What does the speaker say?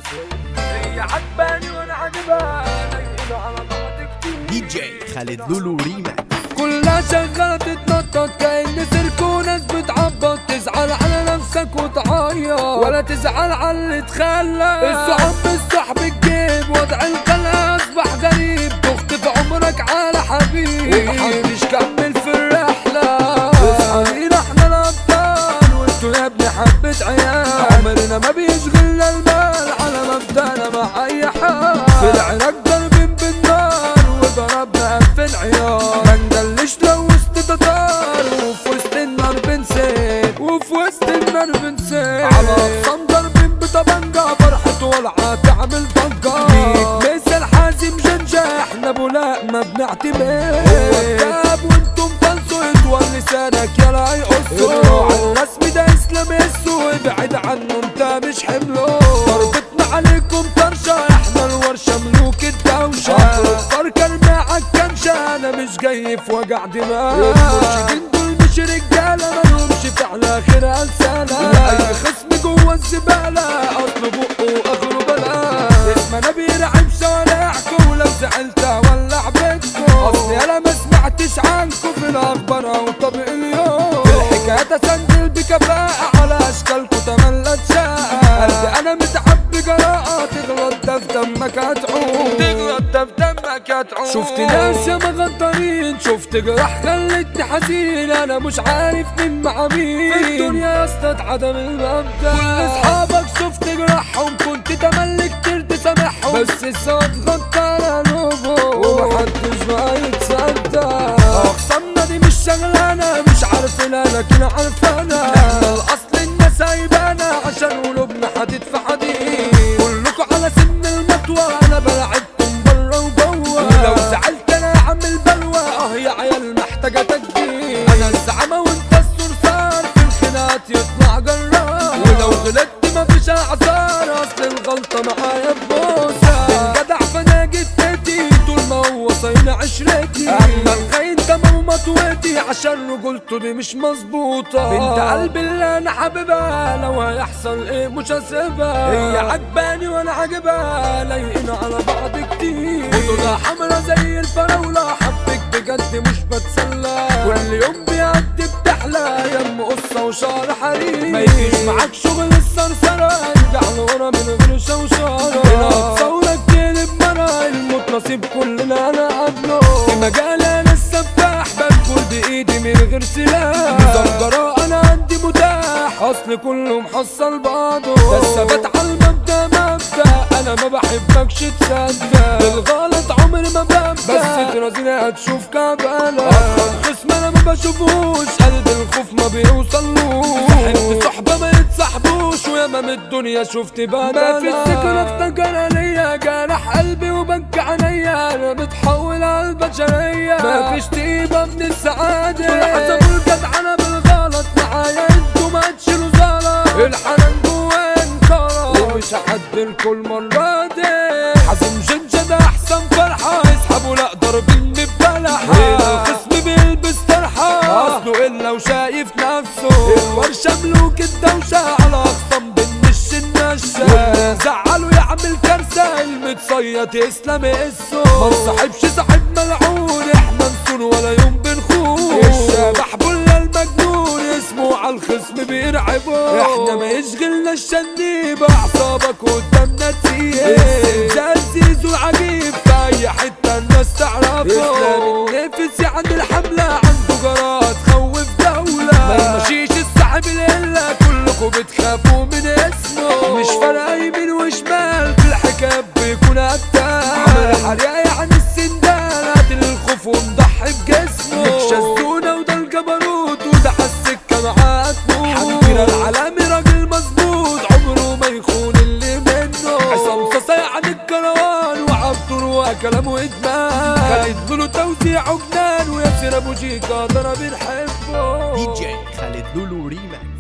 هي عجباني وانا عجبها لايقين على بعض كتير دي جي خالد لولو ريماكس كلها شغالة تتنطط كأن سيرك وناس بتعبط تزعل على نفسك وتعيط ولا تزعل على اللي تخلى الصحاب بالصحب الجيب وضع القلق أصبح غريب تخطف عمرك على حبيب ومحدش كمل في الرحلة اصحابينا احنا الأبطال وانتوا يا ابني حبة عيال عمرنا ما بيشغلنا المال على مبدأنا مع أي حال في العراق ضاربين بالنار وضربنا في العيار ما ندلش لو وسط تتار وفي وسط النار بنسيت وفي وسط النار بنسيت على أقسام ضاربين بطبنجة فرحة ولعة تعمل ضجة ليك مثل حازم جنجة احنا بولاق ما بنعتمد هو الدهب وانتم فلسوا يطول لسانك يلا يقصوا على الرسم ده اسلام يسو ابعد عنه انت مش حمله ضربتنا عليكم طرشة احنا الورشة ملوك الدوشة افكار كرماعك كمشة انا مش جاي في وجع دماغ المرشدين دول مش رجالة مالهمش فعل اخر انسانة اي خصم جوه الزبالة اصله بقه واخره بلا اسمنا بيرعب شوارعكم ولو زعلت ولع بيتكم اصلي انا ما سمعتش عنكم في الاخبار او طبق اليوم في الحكايات اسندل بكفاءة على اشكالكم تملى تشاء قلبي انا متعب بجراءة تغلط ده في دمك هتعوم تغلط ده في دمك هتعوم شفت ناس يا مغدرين شفت جراح خلتني حزين انا مش عارف مين مع مين في الدنيا يا اسطى عدم المبدأ كل اصحابك شفت جراحهم كنت تملك كتير تسامحهم بس الصوت غطى على قلوبهم ومحدش بقى يتصدق اقسامنا دي مش شغلانه مش عارفينها لكن عارفانا احنا الاصل الناس سايبانا عشان قلوبنا حديد في حديد كلكوا على سن المطوى انا بلعبكم بره وجوه ولو زعلت انا عامل بلوى اه يا عيال محتاجه تجديد انا الزعامه وانت الصرصار في الخناقات يطلع جرار ولو غلطت مفيش اعذار اصل الغلطه معايا ببوسه الجدع فانا جدتي طول ما هو صاين عشرتي اما الخاين تمام مطوتي عشان رجولته دي مش مظبوطه بنت قلبي اللي انا حاببها لو هيحصل ايه مش هسيبها هي عجباني وانا عاجبها لايقين على بعض كتير خدودها حمرا زي الفراوله حبك بجد مش بتسلى كل يوم بيعدي بتحلى يم قصه وشعر حرير ما يجيش معاك شغل السرسره ارجع لورا من غير شوشره هنا تصورك تقلب مرة الموت نصيب كلنا انا قبله في مجال انا السفاح بدخل بايدي من غير سلاح مزمجرة انا عندي متاح اصل كله محصل بعضه ده الثبات على المبدا مبدا انا ما بحبكش تصدق بالغلط عمري ما ببدا بس ترازيني هتشوف كبالة خصم انا ما بشوفوش قلب الخوف ما بيوصلوش صاحب صحبة ما يتصاحبوش وياما من الدنيا شفت بدل ما في الذكرى افتكر ليا جرح قلبي وبكى عينيا انا متحول على البشرية ما فيش طيبة من السعادة دول حسبوا الجدعنة بالغلط معايا انتوا ما تشيلوا زلط الحنان جوا انكرة ومش هعدلكوا المرة دي حازم جنجة ده احسن فرحة يسحبوا لا ضاربين ببلحة هنا الخصم بيلبس طرحة اصله الا وشايف نفسه الورشة ملوك الدوشة على اخصام بالنش النشة زعله يعمل كارثة المتصيد يسلم اسه ما نصاحبش صاحب ملعون احنا نصون ولا يوم بنخون الشبح بلا المجنون اسمه على الخصم بيرعبه احنا ما يشغلنا الشنيب اعصابك قدامنا تسيب الزلزال زيزو العجيب في اي حته الناس تعرفه اسلام النفس يعني الحمله عنده جرات خوف دوله ما يمشيش السحب الا كلكم بتخافوا من اسمه مش فارقه يمين وشمال في الحكايه بيكون قتال عمل حريقه يعني السندال قاتل الخوف ومضحي بجسمه شزونه وده الجبروت وده حسك معاه تموت حنجره العالمي راجل مظبوط عمره ما يخون اللي منه عصام صاصا يعني الكروان وعبد وكلامه ادمان خالد له توزيعه جنان وياسر ابو جيكا ده انا بنحبه دي جي خالد لولو ريماكس